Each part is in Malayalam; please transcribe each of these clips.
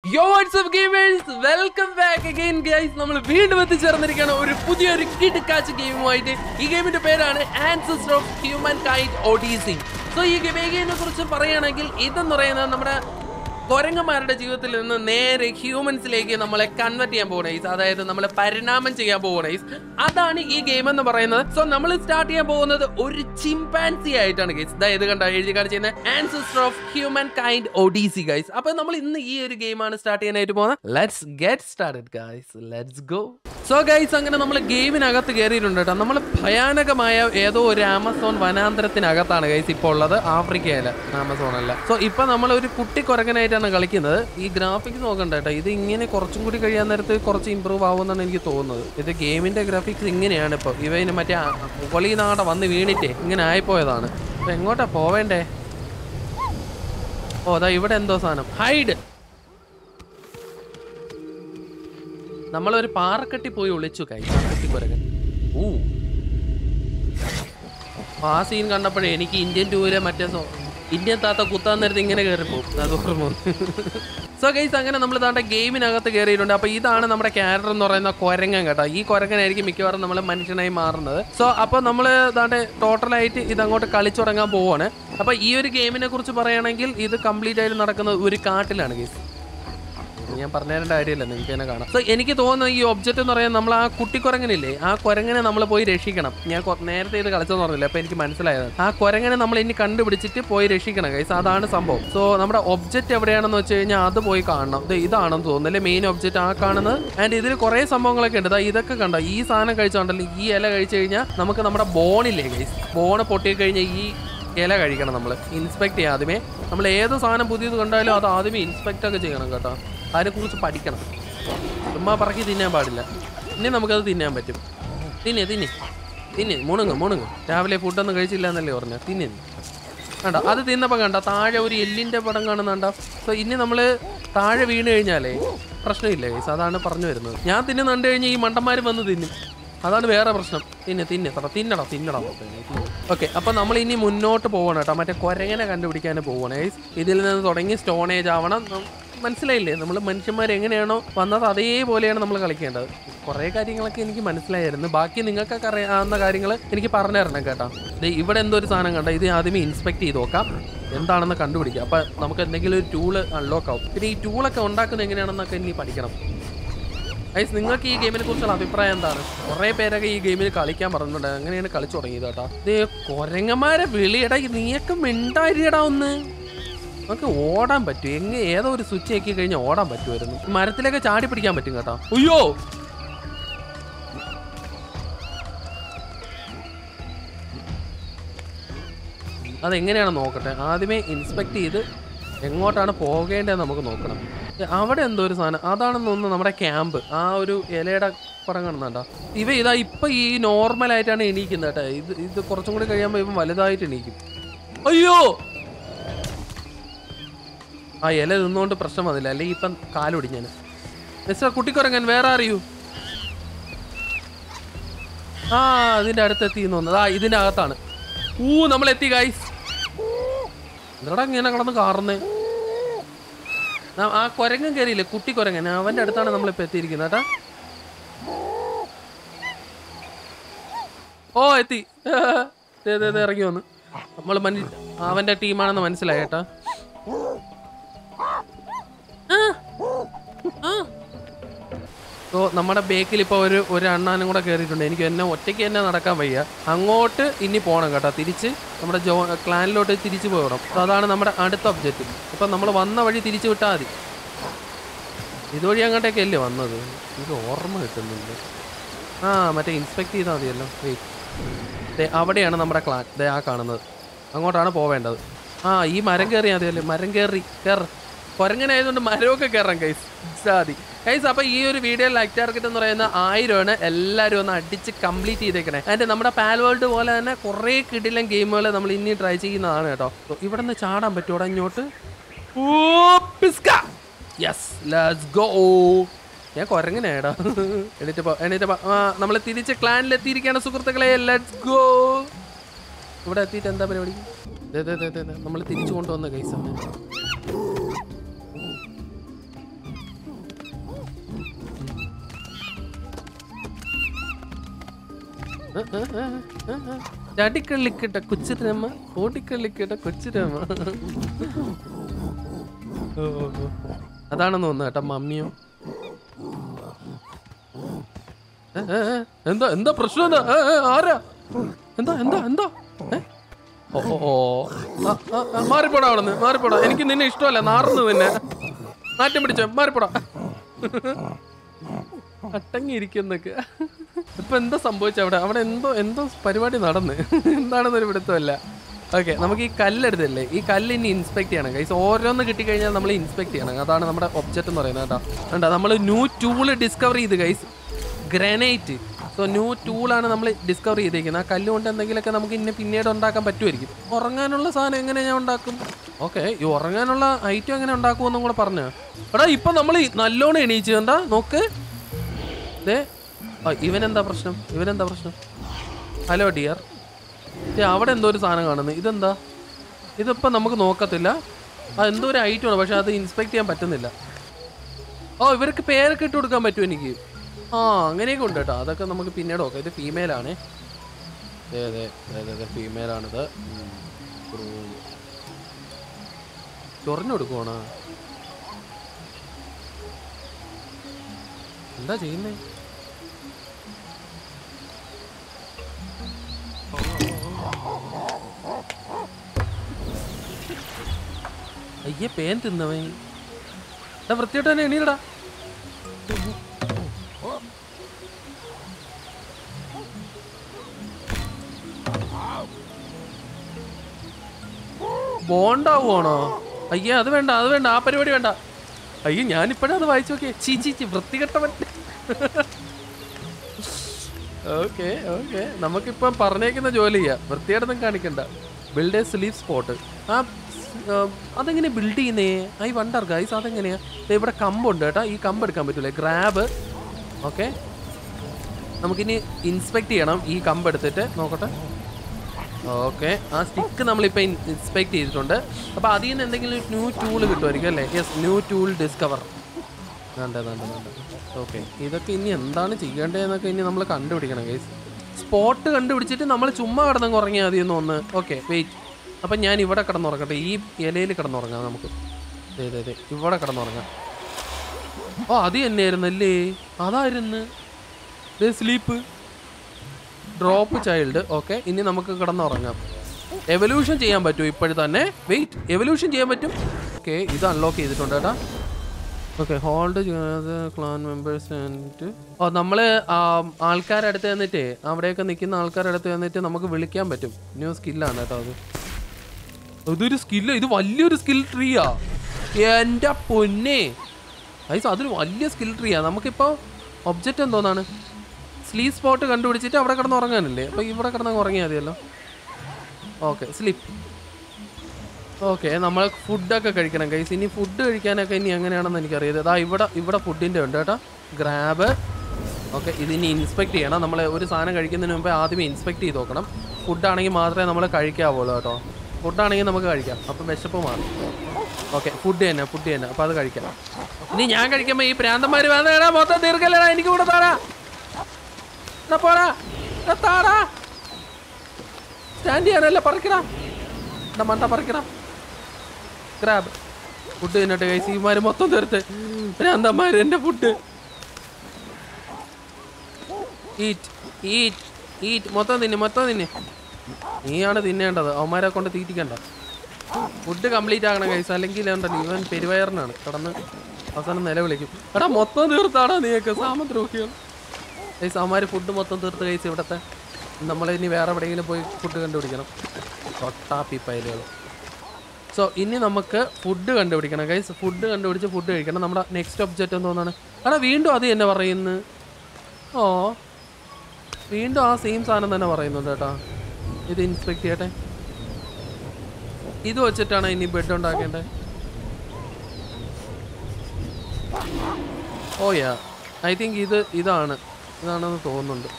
യോ WhatsApp gamers welcome back again guys നമ്മൾ വീണ്ടും എത്തിച്ചേർന്നിരിക്കുകയാണ് ഒരു പുതിയൊരു കിടക്കാച്ച് ഗെയിമുമായിട്ട് ഈ ഗെയിമിന്റെ പേരാണ് ancestor of humankind odyssey so ഈ ഗെയിമിനെ കുറിച്ച് പറയുകയാണെങ്കിൽ ഇതെന്ന് പറയുന്നത് നമ്മുടെ കുരങ്ങന്മാരുടെ ജീവിതത്തിൽ നിന്ന് നേരെ ഹ്യൂമൻസിലേക്ക് നമ്മളെ കൺവെർട്ട് ചെയ്യാൻ പോകണ ഗൈസ് അതായത് നമ്മളെ പരിണാമം ചെയ്യാൻ പോകണ ഗൈസ് അതാണ് ഈ ഗെയിം എന്ന് പറയുന്നത് സോ നമ്മൾ സ്റ്റാർട്ട് ചെയ്യാൻ പോകുന്നത് ഒരു ചിമ്പാൻസി ആയിട്ടാണ് ഗൈസ് ഇത് കണ്ട എഴുതി കാണിച്ചിരുന്ന ancestor of humankind odyssey guys അപ്പൊ നമ്മൾ ഇന്ന് ഈ ഒരു ഗെയിമാണ് സ്റ്റാർട്ട് ചെയ്യാനായിട്ട് പോകുന്നത് let's get started guys let's go so guys അങ്ങനെ നമ്മൾ ഗെയിമിനകത്ത് കയറിയിട്ടുണ്ട് കേട്ടോ നമ്മൾ ഭയാനകമായ ഏതോ ഒരു ആമസോൺ വനാന്തരത്തിനകത്താണ് ഗൈസ് ഇപ്പോൾ ഉള്ളത് ആഫ്രിക്കയിലെ ആമസോൺ അല്ല സോ ഇപ്പൊ നമ്മൾ ഒരു കുട്ടി കുരങ്ങനായിട്ടാണ് കളിക്കുന്നത് ഈ ഗ്രാഫിക്സ് നോക്കണ്ട കേട്ടോ ഇത് ഇങ്ങനെ കുറച്ചും കൂടി കഴിയാൻ നേരത്ത് കുറച്ച് ഇമ്പ്രൂവ് ആവുമെന്നാണ് എനിക്ക് തോന്നുന്നത് ഇത് ഗെയിമിന്റെ ഗ്രാഫിക്സ് ഇങ്ങനെയാണ് ഇപ്പോൾ ഇവന് മറ്റേ ആ മുകളിൽ നാടെ വന്ന് വീണിട്ടേ ഇങ്ങനെ ആയിപ്പോയതാണ് അപ്പൊ എങ്ങോട്ടാ പോവേണ്ടേ ഓ അതാ ഇവിടെ എന്തോ സാധനം ഹൈഡ് നമ്മളൊരു പാറക്കെട്ടി പോയി ഒളിച്ചു കൈ പാറക്കെട്ടി കുരങ്ങൻ ഊ ആ സീൻ കണ്ടപ്പോഴേ എനിക്ക് ഇന്ത്യൻ ടൂവിലെ മറ്റേ സോ ഇന്ത്യൻ താത്ത കുത്താൻ നേരത്തെ ഇങ്ങനെ കയറിപ്പോകും അത് ഓർമ്മ സോ ഗൈസ് അങ്ങനെ നമ്മൾ താണ്ട ഗെയിമിനകത്ത് കയറിയിട്ടുണ്ട് അപ്പൊ ഇതാണ് നമ്മുടെ ക്യാരക്ടർ എന്ന് പറയുന്ന കൊരങ്ങൻ കേട്ടോ ഈ കൊരങ്ങനായിരിക്കും മിക്കവാറും നമ്മൾ മനുഷ്യനായി മാറുന്നത് സോ അപ്പോൾ നമ്മൾ താണ്ടെ ടോട്ടലായിട്ട് ഇത് അങ്ങോട്ട് കളിച്ചു തുടങ്ങാൻ പോവാണ് അപ്പൊ ഈ ഒരു ഗെയിമിനെ കുറിച്ച് പറയുകയാണെങ്കിൽ ഇത് കംപ്ലീറ്റ് ആയിട്ട് നടക്കുന്നത് ഒരു കാട്ടിലാണ് ഗൈസ് ഞാൻ പറഞ്ഞു തരേണ്ട കാര്യമില്ല നിങ്ങൾക്ക് തന്നെ കാണാം സോ എനിക്ക് തോന്നുന്നത് ഈ ഒബ്ജക്റ്റ് എന്ന് പറയുന്നത് നമ്മൾ ആ കുട്ടി കുരങ്ങനില്ലേ ആ കുരങ്ങനെ നമ്മൾ പോയി രക്ഷിക്കണം ഞാൻ കൊ- നേരത്തെ ഇത് കളിച്ചെന്ന് പറഞ്ഞില്ല അപ്പൊ എനിക്ക് മനസ്സിലായത് ആ കുരങ്ങനെ നമ്മൾ ഇനി കണ്ടുപിടിച്ചിട്ട് പോയി രക്ഷിക്കണം കൈസ് അതാണ് സംഭവം സോ നമ്മുടെ ഒബ്ജക്റ്റ് എവിടെയാണെന്ന് വെച്ച് കഴിഞ്ഞാൽ അത് പോയി കാണണം ഇത് ഇതാണെന്ന് തോന്നുന്നു അല്ലേ മെയിൻ ഒബ്ജക്റ്റ് ആ കാണുന്നത് ആൻഡ് ഇതിൽ കുറേ സംഭവങ്ങളൊക്കെ ഉണ്ട് ദാ ഇതൊക്കെ കണ്ടോ ഈ സാധനം കഴിച്ചോണ്ടല്ലോ ഈ ഇല കഴിച്ചു കഴിഞ്ഞാൽ നമുക്ക് നമ്മുടെ ബോണില്ലേ കൈസ് ബോണ് പൊട്ടി കഴിഞ്ഞാൽ ഈ ഇല കഴിക്കണം നമ്മൾ ഇൻസ്പെക്ട് ചെയ്യാം ആദ്യമേ നമ്മൾ ഏത് സാധനം പുതിയത് കണ്ടാലും അത് ആദ്യമേ ഇൻസ്പെക്ട് ഒക്കെ ചെയ്യണം കേട്ടോ അതിനെക്കുറിച്ച് പഠിക്കണം ചുമ്മാ പറക്കി തിന്നാൻ പാടില്ല ഇനി നമുക്കത് തിന്നാൻ പറ്റും തിന്നെ തിന്നെ തിന്നെ മുണുങ്ങ് മുണുങ്ങ് രാവിലെ ഫുഡൊന്നും കഴിച്ചില്ല എന്നല്ലേ പറഞ്ഞ തിന്നെ കണ്ടോ അത് തിന്നപ്പോൾ കണ്ട താഴെ ഒരു എല്ലിൻ്റെ പടം കാണുന്നുണ്ടോ സോ ഇനി നമ്മൾ താഴെ വീണ് കഴിഞ്ഞാലേ പ്രശ്നമില്ല ഗൈസ് അതാണ് പറഞ്ഞു വരുന്നത് ഞാൻ തിന്നുന്നുണ്ട് കഴിഞ്ഞാൽ ഈ മണ്ടന്മാർ വന്ന് തിന്നും അതാണ് വേറെ പ്രശ്നം തിന്നെ തിന്നെ തറ തിന്നടാ തിന്നടാ ഓക്കെ അപ്പൊ നമ്മൾ ഇനി മുന്നോട്ട് പോകണം കേട്ടോ മറ്റേ കൊരങ്ങനെ കണ്ടുപിടിക്കാൻ പോകണം ഗൈസ് ഇതിൽ നിന്ന് തുടങ്ങി സ്റ്റോണേജ് ആവണം നം- മനസ്സിലായില്ലേ നമ്മൾ മനുഷ്യന്മാർ എങ്ങനെയാണോ വന്നത് അതേപോലെയാണ് നമ്മൾ കളിക്കേണ്ടത് കുറേ കാര്യങ്ങളൊക്കെ എനിക്ക് മനസ്സിലായിരുന്നു ബാക്കി നിങ്ങൾക്കൊക്കെ അറിയാവുന്ന കാര്യങ്ങൾ എനിക്ക് പറഞ്ഞു തരണം കേട്ടോ ദേ ഇവിടെ എന്തോ ഒരു സാധനം കണ്ട ഇത് ആദ്യമേ ഇൻസ്പെക്ട് ചെയ്ത് നോക്കാം എന്താണെന്ന് കണ്ടുപിടിക്കാം അപ്പം നമുക്ക് എന്തെങ്കിലും ഒരു ടൂള് അൺലോക്ക് ആവും പിന്നെ ഈ ടൂളൊക്കെ ഉണ്ടാക്കുന്നത് എങ്ങനെയാണെന്നൊക്കെ ഇനി പഠിക്കണം ഗൈസ് നിങ്ങൾക്ക് ഈ ഗെയിമിനെ കുറിച്ചുള്ള അഭിപ്രായം എന്താണ് കുറെ പേരൊക്കെ ഈ ഗെയിമിൽ കളിക്കാൻ പറഞ്ഞിട്ടുണ്ട് അങ്ങനെയാണ് കളിച്ചു തുടങ്ങിയത് കേട്ടോ ദേ കൊരങ്ങന്മാരെ വിളിയടാ നീയൊക്കെ മിണ്ടായിരിയടാ ഒന്ന് നമുക്ക് ഓടാൻ പറ്റും എങ്ങനെ ഏതോ ഒരു സ്വിച്ച് ആക്കി കഴിഞ്ഞാൽ ഓടാൻ പറ്റുമായിരുന്നു ഈ മരത്തിലൊക്കെ ചാടി പിടിക്കാൻ പറ്റും കേട്ടോ അയ്യോ അതെങ്ങനെയാണ് നോക്കട്ടെ ആദ്യമേ ഇൻസ്പെക്ട് ചെയ്ത് എങ്ങോട്ടാണ് പോകേണ്ടതെന്ന് നമുക്ക് നോക്കണം ദേ, അവിടെ എന്തോ ഒരു സാധനം അതാണെന്ന് തോന്നുന്നു നമ്മുടെ ക്യാമ്പ് ആ ഒരു ഇലയുടെ പടം കാണുന്നുണ്ടോ ഇവ ഇതാ ഇപ്പൊ ഈ നോർമൽ ആയിട്ടാണ് എണീക്കുന്നത് കേട്ടോ ഇത് ഇത് കുറച്ചും കൂടി കഴിയുമ്പോൾ ഇവൻ വലുതായിട്ട് എണീക്കും അയ്യോ ആ ഇല നിന്നുകൊണ്ട് പ്രശ്നം വന്നില്ല അല്ലെങ്കിൽ ഇപ്പം കാലൊടിഞ്ഞാൻ മിസ്റ്റർ കുട്ടിക്കുരങ്ങൻ വേറെ അറിയൂ ആ അതിന്റെ അടുത്തെത്തി എന്ന് തോന്നുന്നത് ആ ഇതിന്റെ അകത്താണ് ഊ നമ്മൾ എത്തി ഗൈസ് എന്താടാ ഇങ്ങനെ കിടന്ന് കാറുന്നേ ആ- ആ കുരങ്ങൻ കയറിയില്ലേ കുട്ടി കുരങ്ങൻ അവന്റെ അടുത്താണ് നമ്മളിപ്പോ എത്തിയിരിക്കുന്നത് കേട്ടാ ഓ എത്തി ദേ, ദേ, ദേ, ഇറങ്ങി വന്ന് നമ്മൾ മനി അവന്റെ ടീമാണെന്ന് മനസ്സിലായി കേട്ടാ ആ. ആ. സോ നമ്മുടെ ബേക്കിൽ ഇപ്പോൾ ഒരു ഒരു അണ്ണാനും കൂടെ കയറിയിട്ടുണ്ട് എനിക്ക് എന്നെ ഒറ്റയ്ക്ക് തന്നെ നടക്കാൻ വയ്യ അങ്ങോട്ട് ഇനി പോകണം കേട്ടോ തിരിച്ച് നമ്മുടെ ജോ ക്ലാനിലോട്ട് തിരിച്ചു പോകണം സോ അതാണ് നമ്മുടെ അടുത്ത ഒബ്ജക്റ്റ് ഇപ്പം നമ്മൾ വന്ന വഴി തിരിച്ചു വിട്ടാൽ മതി ഇതുവഴി അങ്ങോട്ടേക്ക് അല്ലേ വന്നത് ഇത് ഓർമ്മ കിട്ടുന്നുണ്ട് ആ മറ്റേ ഇൻസ്പെക്ട് ചെയ്താൽ മതിയല്ലോ വെയിറ്റ് അവിടെയാണ് നമ്മുടെ ക്ലാൻ ദേ ആ കാണുന്നത് അങ്ങോട്ടാണ് പോവേണ്ടത് ആ ഈ മരം കയറിയാൽ മതിയല്ലേ മരം കയറി കയറ കൊരങ്ങനായതുകൊണ്ട് മരമൊക്കെ കയറാം കൈസ് സാതി കൈസ് അപ്പൊ ഈ ഒരു വീഡിയോ ലൈക്ക് ടാർഗറ്റ് എന്ന് പറയുന്ന ആയിരമാണ് എല്ലാവരും ഒന്ന് അടിച്ച് കംപ്ലീറ്റ് ചെയ്തേക്കണേ അതിന്റെ നമ്മുടെ പാൽ വേൾഡ് പോലെ തന്നെ കുറേ കിടിലൻ ഗെയിമുകൾ നമ്മൾ ഇനി ട്രൈ ചെയ്യുന്നതാണ് കേട്ടോ So, ഇവിടെ നിന്ന് ചാടാൻ പറ്റുമോ ഇങ്ങോട്ട് യെസ് ലെറ്റ്സ് ഗോ ഞാൻ കൊരങ്ങനേടാ എണീറ്റ് പോ എണീറ്റ് പോ ആ നമ്മൾ തിരിച്ച് ക്ലാനിൽ എത്തിയിരിക്കുകയാണ് സുഹൃത്തുക്കളെ ലെറ്റ്സ് ഗോ ഇവിടെ എത്തിയിട്ട് എന്താ പരിപാടി നമ്മൾ തിരിച്ചു കൊണ്ടുവന്ന കൈസാണ് ചടിക്കള്ളിക്കിട്ട കൊച്ചുരമ്മ ഓടിക്കള്ളിക്കിട്ട കൊച്ചുരമ്മ ഓ, ഓ, ഓ. അതാണെന്ന് തോന്നുന്നു കേട്ടോ മമ്മിയോ ഏ, ഏ, ഏ, എന്താ എന്താ പ്രശ്നം എന്താ ഏ, ഏ, ആരാ എന്താ എന്താ എന്താ ഏ? ഓ ഓ, ഓ ആ, ആ, ആ, മാറിപ്പോടാ അവിടെ നിന്ന് മാറിപ്പോടാ എനിക്ക് നിന്നെ ഇഷ്ടമല്ല നാറുന്നു നിന്നെ മാറ്റം പിടിച്ചോ മാറിപ്പോടാ അട്ടങ്ങിയിരിക്കുന്നൊക്കെ ഇപ്പൊ എന്താ സംഭവിച്ച അവിടെ അവിടെ എന്തോ എന്തോ പരിപാടി നടന്ന് എന്താണെന്നൊരു പിടുത്തമല്ല ഓക്കെ നമുക്ക് ഈ കല്ലെടുത്തല്ലേ ഈ കല്ല് ഇനി ഇൻസ്പെക്ട് ചെയ്യണം ഗൈസ് ഓരോന്ന് കിട്ടിക്കഴിഞ്ഞാൽ നമ്മൾ ഇൻസ്പെക്ട് ചെയ്യണം അതാണ് നമ്മുടെ ഒബ്ജക്റ്റ് എന്ന് പറയുന്നത് കേട്ടോ കണ്ടോ നമ്മൾ ന്യൂ ടൂള് ഡിസ്കവർ ചെയ്ത് ഗൈസ് ഗ്രനൈറ്റ് സോ ന്യൂ ടൂളാണ് നമ്മൾ ഡിസ്കവർ ചെയ്തിരിക്കുന്നത് ആ കല്ല് കൊണ്ട് എന്തെങ്കിലുമൊക്കെ നമുക്ക് ഇന്നെ പിന്നീട് ഉണ്ടാക്കാൻ പറ്റുമായിരിക്കും ഉറങ്ങാനുള്ള സാധനം എങ്ങനെ ഞാൻ ഉണ്ടാക്കും ഓക്കെ ഈ ഉറങ്ങാനുള്ള ഐറ്റം എങ്ങനെ ഉണ്ടാക്കുമെന്നും കൂടെ പറഞ്ഞു എടാ ഇപ്പൊ നമ്മൾ നല്ലോണം എണീച്ചു എന്താ നോക്ക് ദേ ആ, ഇവനെന്താ പ്രശ്നം ഇവനെന്താ പ്രശ്നം ഹലോ ഡിയർ ഏ അവിടെ എന്തോ ഒരു സാധനം കാണുന്നു ഇതെന്താ ഇതിപ്പോൾ നമുക്ക് നോക്കത്തില്ല ആ എന്തോ ഒരു ഐറ്റമാണ് പക്ഷെ അത് ഇൻസ്പെക്ട് ചെയ്യാൻ പറ്റുന്നില്ല ഓ ഇവർക്ക് പേരൊക്കെ ഇട്ട് കൊടുക്കാൻ പറ്റും എനിക്ക് ആ അങ്ങനെയൊക്കെ ഉണ്ട് കേട്ടോ അതൊക്കെ നമുക്ക് പിന്നീട് നോക്കാം ഇത് ഫീമെയിലാണ് അതെ അതെ അതെ അതെ ഫീമെയിലാണിത് ചൊറിഞ്ഞു കൊടുക്കുവാണോ എന്താ ചെയ്യുന്നേ അയ്യേ പേൻ തിന്നവൻ എടാ വൃത്തിയായിട്ട് തന്നെ എണീരടാ ബോണ്ടാവുവാണോ അയ്യേ അത് വേണ്ട അത് വേണ്ട ആ പരിപാടി വേണ്ട അയ്യോ ഞാനിപ്പോഴേ അത് വായിച്ചു നോക്കിയേ ചീ ചീ ചീ വൃത്തികെട്ടവൻ ഓക്കെ ഓക്കെ നമുക്കിപ്പം പറഞ്ഞേക്കുന്ന ജോലി ചെയ്യാം വൃത്തിയായിട്ടൊന്നും കാണിക്കണ്ട ബിൽഡ് എ സ്ലീപ്പ് സ്പോട്ട് ആ സ്- ആ, അതെങ്ങനെ ബിൽഡ് ചെയ്യുന്നേ ഐ വണ്ടർ ഗൈസ് അതെങ്ങനെയാ ദേ ഇവിടെ കമ്പുണ്ട് കേട്ടോ ഈ കമ്പ് എടുക്കാൻ പറ്റൂലേ ഗ്രാബ് ഓക്കെ നമുക്കിനി ഇൻസ്പെക്ട് ചെയ്യണം ഈ കമ്പ് എടുത്തിട്ട് നോക്കട്ടെ ഓക്കെ ആ സ്റ്റിക്ക് നമ്മളിപ്പോൾ ഇൻസ്പെക്ട് ചെയ്തിട്ടുണ്ട് അപ്പോൾ അതിൽ നിന്ന് എന്തെങ്കിലും ന്യൂ ടൂൾ കിട്ടുമായിരിക്കും അല്ലേ യെസ് ന്യൂ ടൂൾ ഡിസ്കവർ വേണ്ട വേണ്ട വേണ്ട ഓക്കെ ഇതൊക്കെ ഇനി എന്താണ് ചെയ്യേണ്ടതെന്നൊക്കെ ഇനി നമ്മൾ കണ്ടുപിടിക്കണം ഗൈസ് സ്പോട്ട് കണ്ടുപിടിച്ചിട്ട് നമ്മൾ ചുമ്മാ കിടന്നങ്ങ് ഉറങ്ങിയാൽ മതി എന്ന് ഒന്ന് ഓക്കെ വെയിറ്റ് അപ്പം ഞാൻ ഇവിടെ കിടന്നുറങ്ങട്ടെ ഈ ഇലയിൽ കിടന്നുറങ്ങാം നമുക്ക് അതെ അതെ അതെ ഇവിടെ കിടന്നുറങ്ങാം ഓ അത് തന്നെയായിരുന്നല്ലേ അതായിരുന്നു സ്ലീപ്പ് ഡ്രോപ്പ് ചൈൽഡ് ഓക്കെ ഇനി നമുക്ക് കിടന്നുറങ്ങാം എവല്യൂഷൻ ചെയ്യാൻ പറ്റും ഇപ്പോഴും തന്നെ വെയിറ്റ് എവല്യൂഷൻ ചെയ്യാൻ പറ്റും ഓക്കെ ഇത് അൺലോക്ക് ചെയ്തിട്ടുണ്ട് കേട്ടാ okay hold clan members and oh നമ്മൾ ആൾക്കാരുടെ അടുത്ത് ചെന്നിട്ട് അവിടെയൊക്കെ നിൽക്കുന്ന ആൾക്കാരുടെ അടുത്ത് ചെന്നിട്ട് നമുക്ക് വിളിക്കാൻ പറ്റും ന്യൂ സ്കില്ലാണ് കേട്ടോ അത് ഇതൊരു സ്കില്ല് ഇത് വലിയൊരു സ്കിൽ ട്രീയാ എൻ്റെ പൊന്നെ ഐസ് അതൊരു വലിയ സ്കിൽ ട്രീയാ നമുക്കിപ്പോൾ ഒബ്ജക്റ്റ് എന്തോന്നാണ് സ്ലീപ്പ് സ്പോട്ട് കണ്ടുപിടിച്ചിട്ട് അവിടെ കിടന്ന് ഉറങ്ങാനല്ലേ അപ്പോൾ ഇവിടെ കിടന്ന് ഉറങ്ങിയാൽ മതിയല്ലോ ഓക്കെ സ്ലീപ്പ് ഓക്കെ നമ്മൾ ഫുഡൊക്കെ കഴിക്കണം കൈസ് ഇനി ഫുഡ് കഴിക്കാനൊക്കെ ഇനി എങ്ങനെയാണെന്ന് എനിക്കറിയാം അതാ ഇവിടെ ഇവിടെ ഫുഡിൻ്റെ ഉണ്ട് കേട്ടോ ഗ്രാബ് ഓക്കെ ഇതിനി ഇൻസ്പെക്ട് ചെയ്യണം നമ്മൾ ഒരു സാധനം കഴിക്കുന്നതിന് മുമ്പേ ആദ്യമേ ഇൻസ്പെക്ട് ചെയ്ത് നോക്കണം ഫുഡാണെങ്കിൽ മാത്രമേ നമ്മൾ കഴിക്കാവുള്ളൂ കേട്ടോ ഫുഡാണെങ്കിൽ നമുക്ക് കഴിക്കാം അപ്പം വിശപ്പ് മാറും ഓക്കെ ഫുഡ് തന്നെ ഫുഡ് തന്നെ അപ്പം അത് കഴിക്കാം ഇനി ഞാൻ കഴിക്കുമ്പോൾ ഈ പ്രാന്തന്മാർ വേണ്ട മൊത്തം തീർക്കല്ലടാ എനിക്ക് കൂടെ താടാ എന്നാ പോടാ എന്നാ താടാ സ്റ്റാൻഡ് ചെയ്യാനല്ല പറിക്കടാ എന്നാ മണ്ട പറിക്കടാ ക്രാബ് ഫുഡ് തിന്നട്ടെ കൈസ് ഇമാര് മൊത്തം തീർത്ത് ഭ്രാന്തന്മാര് എന്റെ ഫുഡ് ഈറ്റ് ഈറ്റ് ഈറ്റ് മൊത്തം തിന്നെ മൊത്തം തിന്നെ നീയാണ് തിന്നേണ്ടത് അവന്മാരെ കൊണ്ട് തീറ്റിക്കണ്ട ഫുഡ് കംപ്ലീറ്റ് ആകണം കൈസ് അല്ലെങ്കിൽ ഉണ്ടല്ലോ ഇവൻ പെരുവയറിനാണ് കടന്ന് അവസാനം നിലവിളിക്കും എടാ മൊത്തം തീർത്താടാ നീയൊക്കെ സാമദ്രോഹികൾ കൈസ് അവന്മാര് ഫുഡ് മൊത്തം തീർത്ത് കൈസ് ഇവിടത്തെ നമ്മളിനി വേറെ എവിടെയെങ്കിലും പോയി ഫുഡ് കണ്ടുപിടിക്കണം തൊട്ടാപ്പി പയലുകൾ സോ ഇനി നമുക്ക് ഫുഡ് കണ്ടുപിടിക്കണം ഗൈസ് ഫുഡ് കണ്ടുപിടിച്ച് ഫുഡ് കഴിക്കണം നമ്മുടെ നെക്സ്റ്റ് ഒബ്ജക്റ്റ് എന്തോന്നാണ് എടാ വീണ്ടും അത് തന്നെ പറയുന്നു ഓ വീണ്ടും ആ സെയിം സാധനം തന്നെ പറയുന്നുണ്ട് കേട്ടോ ഇത് ഇൻസ്പെക്ട് ചെയ്യട്ടെ ഇത് വെച്ചിട്ടാണ് ഇനി ബെഡ് ഉണ്ടാക്കേണ്ടത് ഓ യാ ഐ തിങ്ക് ഇത് ഇതാണ് ഇതാണെന്ന് തോന്നുന്നുണ്ട്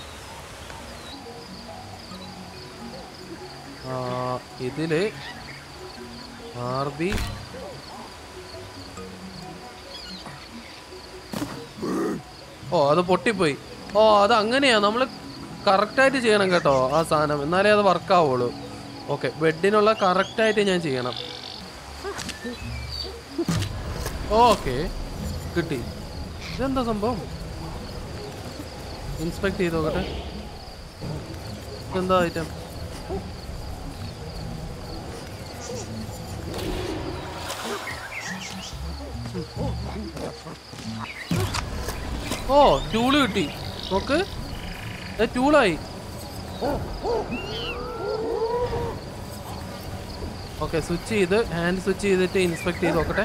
ആ, ഇതില് ആർ ബി ഓ അത് പൊട്ടിപ്പോയി ഓ അത് അങ്ങനെയാ നമ്മൾ കറക്റ്റായിട്ട് ചെയ്യണം കേട്ടോ ആ സാധനം എന്നാലേ അത് വർക്ക് ആവുള്ളൂ ഓക്കെ ബെഡിനുള്ള കറക്റ്റായിട്ട് ഞാൻ ചെയ്യണം ഓക്കെ കിട്ടി ഇതെന്താ സംഭവം ഇൻസ്പെക്ട് ചെയ്ത് നോക്കട്ടെ ഇതെന്താ ഐറ്റം ഓ ടൂള് കിട്ടി നോക്ക് ഏ ടൂളായി ഓക്കെ സ്വിച്ച് ചെയ്ത് ഹാൻഡ് സ്വിച്ച് ചെയ്തിട്ട് ഇൻസ്പെക്ട് ചെയ്ത് നോക്കട്ടെ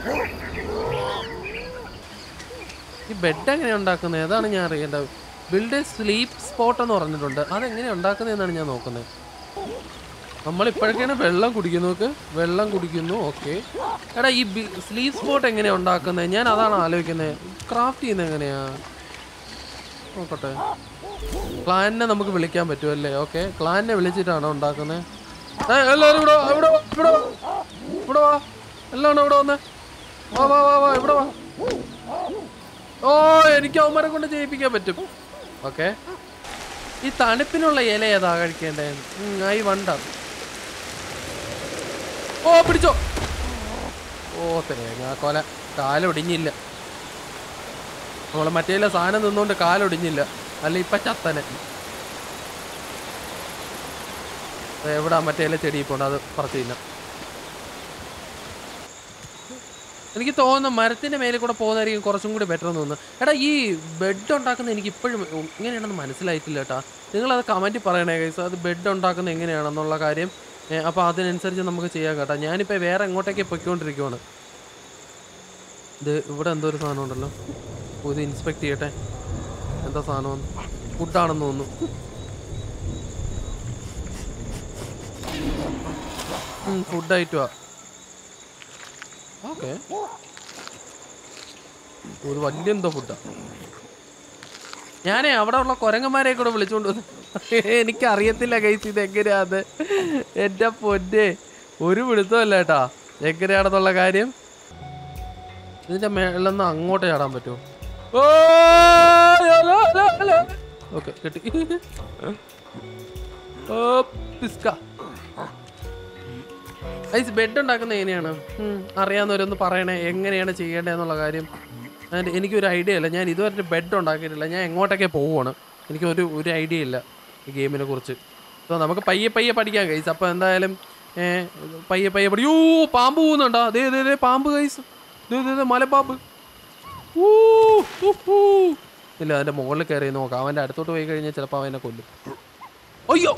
ഈ ബെഡ് എങ്ങനെയാണ് ഉണ്ടാക്കുന്നത് അതാണ് ഞാൻ അറിയേണ്ടത് ബിൽഡ് സ്ലീപ്പ് സ്പോട്ട് എന്ന് പറഞ്ഞിട്ടുണ്ട് അതെങ്ങനെയാണ് ഉണ്ടാക്കുന്നതെന്നാണ് ഞാൻ നോക്കുന്നത് നമ്മൾ ഇപ്പോഴൊക്കെയാണ് വെള്ളം കുടിക്കുന്നു നോക്ക് വെള്ളം കുടിക്കുന്നു ഓക്കെ എടാ ഈ സ്ലീപ്പ് സ്പോട്ട് എങ്ങനെയാണ് ഉണ്ടാക്കുന്നത് ഞാൻ അതാണ് ആലോചിക്കുന്നത് ക്രാഫ്റ്റ് ചെയ്യുന്നത് എങ്ങനെയാ നോക്കട്ടെ ക്ലാനിനെ നമുക്ക് വിളിക്കാൻ പറ്റുമല്ലേ ഓക്കെ ക്ലാനിനെ വിളിച്ചിട്ടാണോ ഉണ്ടാക്കുന്നത് എല്ലാവരും ഇവിടെ വാ, ഇവിടെ വാ, ഇവിടെ വാ. ഇവിടെ വാ എല്ലാവരും ഇവിടെ വന്നേ വാ വാ വാ വാ ഇവിടെ വാ ഓ എനിക്ക് അവന്മാരെ കൊണ്ട് ചെയ്യിപ്പിക്കാൻ പറ്റും ഓക്കെ ഈ തണുപ്പിനുള്ള ഇല ഏതാ കഴിക്കേണ്ടേ ഐ വണ്ടർ ഓ പിടിച്ചോ ഓ തേങ്ങ കൊല കാലൊടിഞ്ഞില്ല നമ്മളെ മറ്റേ സാധനം നിന്നുകൊണ്ട് കാലൊടിഞ്ഞില്ല അല്ല ഇപ്പൊ ചത്തനെ ദേ എവിടാ മറ്റേ ചെടി പോണ്ട് അത് പറിച്ചില്ല എനിക്ക് തോന്നുന്നു മരത്തിന്റെ മേലെ കൂടെ പോകുന്നതായിരിക്കും കുറച്ചും കൂടി ബെറ്റർ എന്ന് തോന്നുന്നു എടാ ഈ ബെഡ് ഉണ്ടാക്കുന്നത് എനിക്ക് ഇപ്പോഴും ഇങ്ങനെയാണെന്ന് മനസ്സിലായിട്ടില്ല കേട്ടാ നിങ്ങളത് കമൻറ്റിൽ പറയണേ കൈസ് അത് ബെഡ് ഉണ്ടാക്കുന്നത് എങ്ങനെയാണെന്നുള്ള കാര്യം ഏ, അപ്പോൾ അതിനനുസരിച്ച് നമുക്ക് ചെയ്യാം കേട്ടോ ഞാനിപ്പോൾ വേറെ എങ്ങോട്ടേക്ക് പൊയ്ക്കൊണ്ടിരിക്കുവാണ് ഇത് ഇവിടെ എന്തോ ഒരു സാധനം ഉണ്ടല്ലോ ഓ, ഇത് ഇൻസ്പെക്ട് ചെയ്യട്ടെ എന്താ സാധനം ഫുഡാണെന്ന് തോന്നുന്നു ഫുഡ് ഐറ്റമാ ഓക്കെ ഒരു വലിയ എന്തോ ഫുഡാ ഞാനേ അവിടെ ഉള്ള കുരങ്ങന്മാരെ കൂടെ വിളിച്ചോണ്ട് വന്നു എനിക്ക് അറിയത്തില്ല കൈസ് ഇത് എങ്ങനെയാ അത് എന്റെ പൊന്നെ ഒരു പിടുത്തമല്ല കേട്ടാ എങ്ങനെയാണെന്നുള്ള കാര്യം ഇതിന്റെ മേളിന്ന് അങ്ങോട്ട് ചാടാൻ പറ്റുമോ ഓക്കെ കിട്ടി ഓ പിസ്ക ഐസ് ബെഡ് ഉണ്ടാക്കുന്നത് എങ്ങനെയാണ് ഉം, അറിയാവുന്നവരൊന്ന് പറയണേ എങ്ങനെയാണ് ചെയ്യേണ്ടതെന്നുള്ള കാര്യം ആൻഡ് എനിക്കൊരു ഐഡിയ ഇല്ല ഞാൻ ഇതുവരെ ബെഡ് ഉണ്ടാക്കിയിട്ടില്ല ഞാൻ എങ്ങോട്ടൊക്കെ പോവുകയാണ് എനിക്ക് ഒരു ഒരു ഐഡിയ ഇല്ല ഈ ഗെയിമിനെ കുറിച്ച് സോ നമുക്ക് പയ്യെ പയ്യെ പഠിക്കാം കൈസ് അപ്പോൾ എന്തായാലും ഏ, പയ്യെ പയ്യെ പഠി യോ പാമ്പ് പോകുന്നുണ്ടോ അതേ അതേ അതേ പാമ്പ് കൈസ് ദേ ദേ ദേ മലപ്പാമ്പ് ഊ, ഹു, ഹു. ഇല്ല അതിൻ്റെ മുകളിൽ കയറി നോക്കാം അവൻ്റെ അടുത്തോട്ട് പോയി കഴിഞ്ഞാൽ ചിലപ്പോൾ അവനെ കൊല്ലും അയ്യോ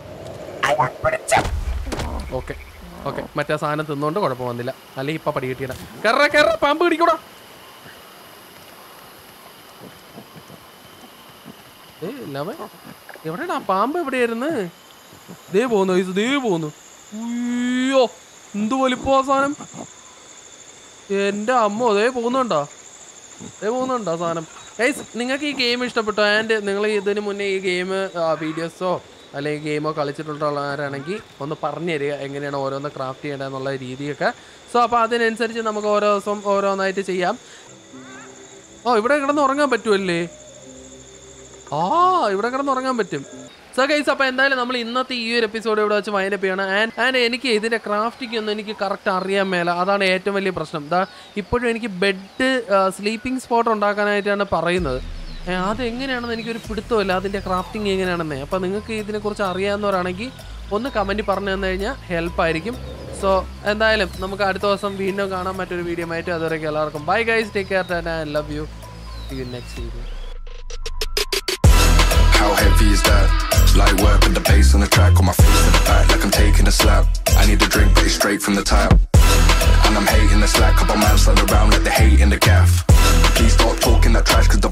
ഓക്കെ ഓക്കെ മറ്റേ സാധനം തിന്നുകൊണ്ട് കുഴപ്പം വന്നില്ല അല്ലെങ്കിൽ ഇപ്പൊ പടി കിട്ടിയട കറ കറ പാമ്പ് പിടിക്കൂടാ ഏ ലവ എവിടെയാടാ പാമ്പ് എവിടെയായിരുന്നു ദേ പോന്നു ഇത് ദേ പോന്നു അയ്യോ എന്ത് വലിപ്പോ ആ സാധനം എന്റെ അമ്മ ദേ പോകുന്നുണ്ടോ ദേ പോകുന്നുണ്ടോ ആ സാധനം ഗൈസ് നിങ്ങൾക്ക് ഈ ഗെയിം ഇഷ്ടപ്പെട്ടോ ആൻഡ് നിങ്ങൾ ഇതിന് മുന്നേ ഈ ഗെയിം വീഡിയോസോ അല്ലെങ്കിൽ ഗെയിമോ കളിച്ചിട്ടുള്ളവരാണെങ്കിൽ ഒന്ന് പറഞ്ഞു തരിക എങ്ങനെയാണ് ഓരോന്ന് ക്രാഫ്റ്റ് ചെയ്യേണ്ടതെന്നുള്ള രീതിയൊക്കെ സോ അപ്പോൾ അതിനനുസരിച്ച് നമുക്ക് ഓരോ ദിവസം ഓരോന്നായിട്ട് ചെയ്യാം ഓ ഇവിടെ കിടന്ന് ഉറങ്ങാൻ പറ്റുമല്ലേ ആ ഇവിടെ കിടന്ന് ഉറങ്ങാൻ പറ്റും സോ ഗൈസ് അപ്പോൾ എന്തായാലും നമ്മൾ ഇന്നത്തെ ഈ ഒരു എപ്പിസോഡ് ഇവിടെ വെച്ച് വൈൻഡപ്പ് ചെയ്യണം ആൻഡ് ആൻഡ് എനിക്ക് ഇതിൻ്റെ ക്രാഫ്റ്റിംഗ് ഒന്നും എനിക്ക് കറക്റ്റ് അറിയാൻ മേല അതാണ് ഏറ്റവും വലിയ പ്രശ്നം ദാ ഇപ്പോഴും എനിക്ക് ബെഡ് സ്ലീപ്പിംഗ് സ്പോട്ട് ഉണ്ടാക്കാനായിട്ടാണ് പറയുന്നത് ഏ, അതെങ്ങനെയാണെന്ന് എനിക്കൊരു പിടുത്തമില്ല അതിൻ്റെ ക്രാഫ്റ്റിംഗ് എങ്ങനെയാണെന്നേ അപ്പോൾ നിങ്ങൾക്ക് ഇതിനെക്കുറിച്ച് അറിയാവുന്നവരാണെങ്കിൽ ഒന്ന് കമൻറ്റ് പറഞ്ഞു തന്നു കഴിഞ്ഞാൽ ഹെൽപ്പായിരിക്കും സോ എന്തായാലും നമുക്ക് അടുത്ത ദിവസം വീണ്ടും കാണാൻ മറ്റൊരു വീഡിയോ ആയിട്ട് അതുവരെയൊക്കെ എല്ലാവർക്കും bye guys take care then I love you see you next video How heavy is that? Light work with the bass on the track, on my face in the back like I'm taking a slap. I need a drink, but it's straight from the tap. And I'm hating the slack, couple man stand around like they hate in the gaff. Please stop talking that trash, cause